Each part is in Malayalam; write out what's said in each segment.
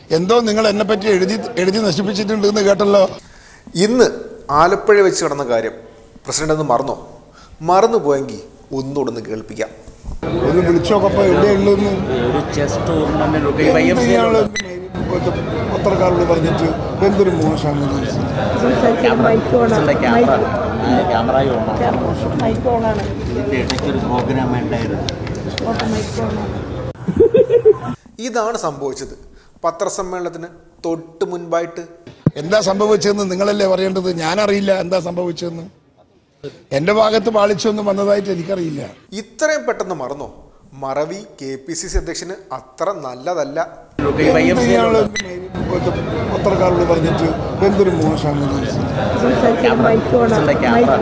എന്തോ നിങ്ങൾ എന്നെ പറ്റി എഴുതി എഴുതി നശിപ്പിച്ചിട്ടുണ്ട് എന്ന് കേട്ടല്ലോ ഇന്ന് ആലപ്പുഴ വെച്ച് നടന്ന കാര്യം പ്രസിഡന്റ് ഒന്ന് മറന്നോ മറന്നു പോയെങ്കിൽ ഒന്നുകൂടെ ഒന്ന് കേൾപ്പിക്കാം ഒന്ന് വിളിച്ചോക്കപ്പോ എവിടെയുള്ളതെന്ന് ഒരു chess tournament Y M C ഇയാള് പത്രക്കാരോട് പറഞ്ഞിട്ട് എന്തൊരു മോശമാണ് ക്യാമറ ക്യാമറ ഓണാണ് മൈക്ക് ഓണാണ് ഇതിന്റെ ഇടയ്ക്ക് ഒരു പ്രോഗ്രാം വേണ്ടായിരുന്നു മൈക്ക് ഓണാണ് ഇതാണ് സംഭവിച്ചത് പത്രസമ്മേളനത്തിന് തൊട്ട് മുൻപായിട്ട് എന്താ സംഭവിച്ചതെന്ന് നിങ്ങളല്ലേ പറയേണ്ടത് ഞാനറിയില്ല എന്താ സംഭവിച്ചതെന്ന് എന്റെ ഭാഗത്ത് പാളിച്ചൊന്നും വന്നതായിട്ട് എനിക്കറിയില്ല ഇത്രയും പെട്ടെന്ന് മറന്നോ മറവി കെ പി സി സി അധ്യക്ഷന് അത്ര നല്ലതല്ല വൈ എം സി ഇയാള് പത്രക്കാരോട് പറഞ്ഞിട്ട് എന്തൊരു മോശമാണ് മൈക്ക് ഓണാണ് ക്യാമറ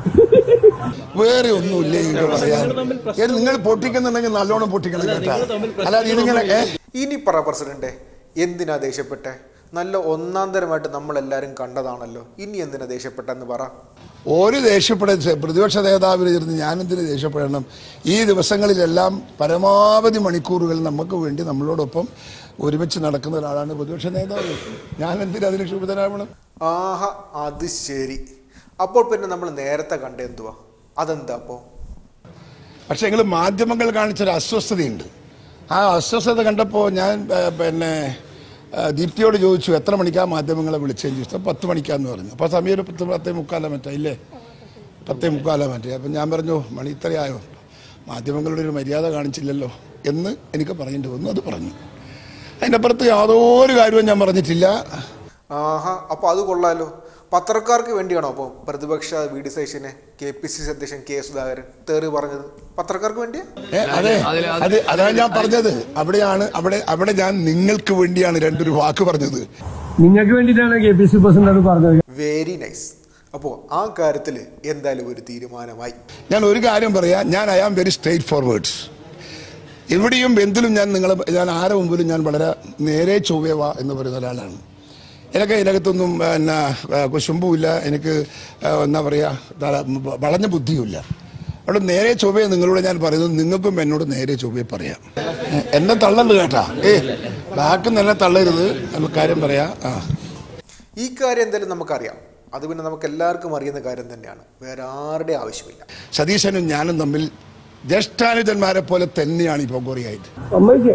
വേറെ ഒന്നുമില്ല ഇത് പറയാൻ ഏത് നിങ്ങൾ പൊട്ടിക്കുന്നുണ്ടെങ്കിൽ നല്ലോണം പൊട്ടിക്കണം കേട്ടാ അല്ലാതെ ഇതിങ്ങനെ ഏ? ഇനി പറ പ്രസിഡന്റെ എന്തിനാ ദേഷ്യപ്പെട്ടെ നല്ല ഒന്നാം തരമായിട്ട് നമ്മളെല്ലാരും കണ്ടതാണല്ലോ ഇനി എന്തിനാ ദേഷ്യപ്പെട്ടെന്ന് പറ ഒരു ദേഷ്യപ്പെട പ്രതിപക്ഷ നേതാവിനിരുന്ന് ഞാനെന്തിന് ദേഷ്യപ്പെടണം ഈ ദിവസങ്ങളിലെല്ലാം പരമാവധി മണിക്കൂറുകൾ നമുക്ക് വേണ്ടി നമ്മളോടൊപ്പം ഒരുമിച്ച് നടക്കുന്ന ഒരാളാണ് പ്രതിപക്ഷ നേതാവ് ഞാൻ എന്തിനാ അതിന് ക്ഷുഭിതനാവണം ആഹാ അത് ശരി അപ്പോൾ പിന്നെ നമ്മൾ നേരത്തെ കണ്ട എന്തുവാ അതെന്താ അപ്പോ പക്ഷെ എങ്കിൽ മാധ്യമങ്ങൾ കാണിച്ചൊരു അസ്വസ്ഥതയുണ്ട് ആ അസ്വസ്ഥത കണ്ടപ്പോൾ ഞാൻ ഏ, പിന്നെ ഏ, ദീപ്തിയോട് ചോദിച്ചു എത്ര മണിക്കാ മാധ്യമങ്ങളെ വിളിച്ചതെന്ന് ചോദിച്ചു പത്ത് മണിക്കാന്ന് പറഞ്ഞു അപ്പോൾ സമയം ഒരു പത്ത് പത്തേ മുക്കാല മറ്റേ ഇല്ലേ പത്തേ മുക്കാല മറ്റേ അപ്പം ഞാൻ പറഞ്ഞു മണി ഇത്രയായോ മാധ്യമങ്ങളുടെ ഒരു മര്യാദ കാണിച്ചില്ലല്ലോ എന്ന് എനിക്ക് പറയേണ്ടി വന്നു അത് പറഞ്ഞു അതിൻ്റെ അപ്പുറത്ത് യാതൊരു കാര്യവും ഞാൻ പറഞ്ഞിട്ടില്ല ആഹാ അപ്പൊ അത് കൊള്ളാലോ പത്രക്കാർക്ക് വേണ്ടിയാണോ അപ്പോൾ പ്രതിപക്ഷ വി ഡി സതീശനെ കെ പി സി സി അധ്യക്ഷൻ കെ സുധാകരൻ തേറി പറഞ്ഞത് പത്രക്കാർക്ക് വേണ്ടിയാ ഏ, അതെ അത് അതാണ് ഞാൻ പറഞ്ഞത് അവിടെയാണ് അവിടെ അവിടെ ഞാൻ നിങ്ങൾക്ക് വേണ്ടിയാണ് രണ്ടൊരു വാക്ക് പറഞ്ഞത് നിങ്ങൾക്ക് വേണ്ടിയിട്ടാണ് കെ പി സി പ്രസിഡന്റ് അത് പറഞ്ഞത് വെരി നൈസ് അപ്പോൾ ആ കാര്യത്തിൽ എന്തായാലും ഒരു തീരുമാനമായി ഞാൻ ഒരു കാര്യം പറയാം ഞാൻ I am very straight forward എവിടെയും എന്തിലും ഞാൻ നിങ്ങളെ ഞാൻ ആരെ മുമ്പിലും ഞാൻ വളരെ നേരെ ചൊവ്വേവ എന്ന് പറയുന്ന ഒരാളാണ് എനിക്ക് ഇതിനകത്തൊന്നും പിന്നെ ആ, കുശുമ്പുമില്ല എനിക്ക് ആ, എന്താ പറയുക ധാരാ- വളഞ്ഞ ബുദ്ധിയുമില്ല അവിടെ നേരെ ചൊവ്വയെ നിങ്ങളോട് ഞാൻ പറയുന്നത് നിങ്ങൾക്കും എന്നോട് നേരെ ചൊവ്വയെ പറയാം ഏ, എന്നെ തള്ളണ്ട് കേട്ടാ ഏ ബാക്ക് എന്നെ തള്ളരുത് എന്ന കാര്യം പറയാം ആ ഈ കാര്യം എന്തായാലും നമുക്കറിയാം അത് പിന്നെ നമുക്ക് എല്ലാവർക്കും അറിയുന്ന കാര്യം തന്നെയാണ് വേറെ ആരുടെ ആവശ്യമില്ല സതീശനും ഞാനും തമ്മിൽ ജ്യേഷ്ഠാനുജന്മാരെ പോലെ തന്നെയാണ് ഈ പൊങ്കോറിയായിട്ട് സമ്മതിച്ചേ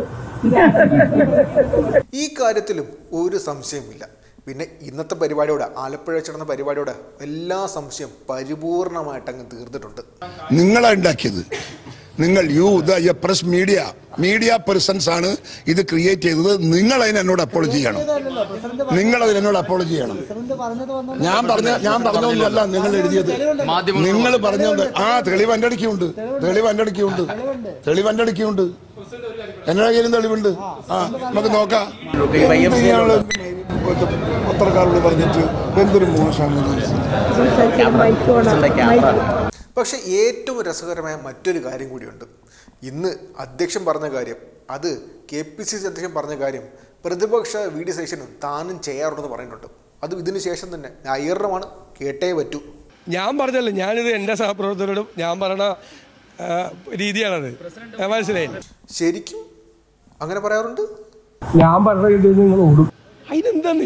ഈ കാര്യത്തിലും ഒരു സംശയമില്ല പിന്നെ ഇന്നത്തെ പരിപാടിയോട് ആലപ്പുഴ വെച്ച് നടന്ന പരിപാടിയോട് എല്ലാ സംശയം പരിപൂർണമായിട്ട് അങ്ങ് തീർന്നിട്ടുണ്ട് നിങ്ങളാ ഉണ്ടാക്കിയത് നിങ്ങൾ you the press media media persons ആണ് ഇത് ക്രിയേറ്റ് ചെയ്തത് നിങ്ങൾ അതിന് എന്നോട് അപ്പോളജി ചെയ്യണം നിങ്ങൾ അതിന് എന്നോട് അപ്പോളജി ചെയ്യണം ഞാൻ പറഞ്ഞ ഞാൻ പറഞ്ഞൊന്നുമല്ല നിങ്ങൾ എഴുതിയത് നിങ്ങൾ പറഞ്ഞത് ആ തെളിവ് എൻ്റെ അടുക്കുണ്ട് തെളിവ് എൻ്റെ അടുക്കുണ്ട് തെളിവ് എൻ്റെ അടുക്കുണ്ട് എന്നോട് കയ്യിലും തെളിവുണ്ട് ആ നമുക്ക് നോക്കാം വൈ എം സി ഇയാള് പത്രക്കാരോട് പറഞ്ഞിട്ട് എന്തൊരു മോശമാണ് മൈക്ക് ഓണാണ് ക്യാമറ പക്ഷെ ഏറ്റവും രസകരമായ മറ്റൊരു കാര്യം കൂടിയുണ്ട് ഇന്ന് അധ്യക്ഷൻ പറഞ്ഞ കാര്യം അത് കെ പി സി സി അധ്യക്ഷൻ പറഞ്ഞ കാര്യം പ്രതിപക്ഷ വി ഡി സതീശനും താനും ചെയ്യാറുണ്ടെന്ന് പറഞ്ഞിട്ടുണ്ട് അത് ഇതിനു ശേഷം തന്നെ ന്യായീകരണമാണ് കേട്ടേ പറ്റൂ ഞാൻ പറഞ്ഞല്ലോ ഞാനിത് എൻ്റെ സഹപ്രവർത്തകരോടും ഞാൻ പറഞ്ഞ ആ, രീതിയാണത് ഞാൻ മനസ്സിലായി ശരിക്കും അങ്ങനെ പറയാറുണ്ട് ഞാൻ പറഞ്ഞ രീതിയിൽ നിങ്ങൾ ഓടും അതിനെന്താന്ന്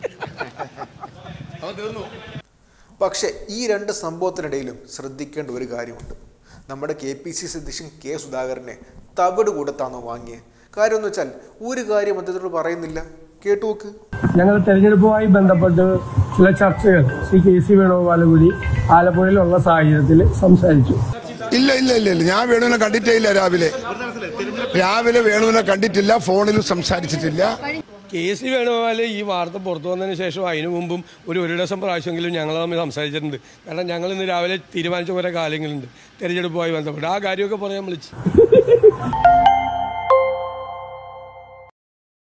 പക്ഷേ ഈ രണ്ട് സംഭവത്തിനിടയിലും ശ്രദ്ധിക്കേണ്ട ഒരു കാര്യമുണ്ട് നമ്മുടെ കെ പി സി സി അധ്യക്ഷൻ കെ സുധാകരനെ തവിട് കൊടുത്താണോ വാങ്ങിയത് കാര്യം എന്ന് വെച്ചാൽ ഒരു കാര്യം അദ്ദേഹത്തോട് പറയുന്നില്ല കേട്ടു നോക്ക് ഞങ്ങൾ തെരഞ്ഞെടുപ്പുമായി ബന്ധപ്പെട്ട് ചില ചർച്ചകൾ ശ്രീ കെ സി വേണുഗോപാൽ കൂടി ആലപ്പുഴയിലുള്ള സാഹചര്യത്തിൽ സംസാരിച്ചു ഇല്ല ഇല്ല ഇല്ല ഇല്ല ഞാൻ വേണുവിനെ കണ്ടിട്ടേ ഇല്ല രാവിലെ രാവിലെ വേണുവിനെ കണ്ടിട്ടില്ല ഫോണിലും സംസാരിച്ചിട്ടില്ല കെ സി വേണുഗോപാൽ ഈ വാർത്ത പുറത്തു വന്നതിന് ശേഷം അതിനു മുമ്പും ഒരു ഒരു ഡസം പ്രാവശ്യമെങ്കിലും ഞങ്ങൾ തമ്മിൽ സംസാരിച്ചിട്ടുണ്ട് കാരണം ഞങ്ങൾ ഇന്ന് രാവിലെ തീരുമാനിച്ച കുറേ കാര്യങ്ങളുണ്ട് തെരഞ്ഞെടുപ്പുമായി ബന്ധപ്പെട്ട് ആ കാര്യമൊക്കെ പറയാൻ വിളിച്ചു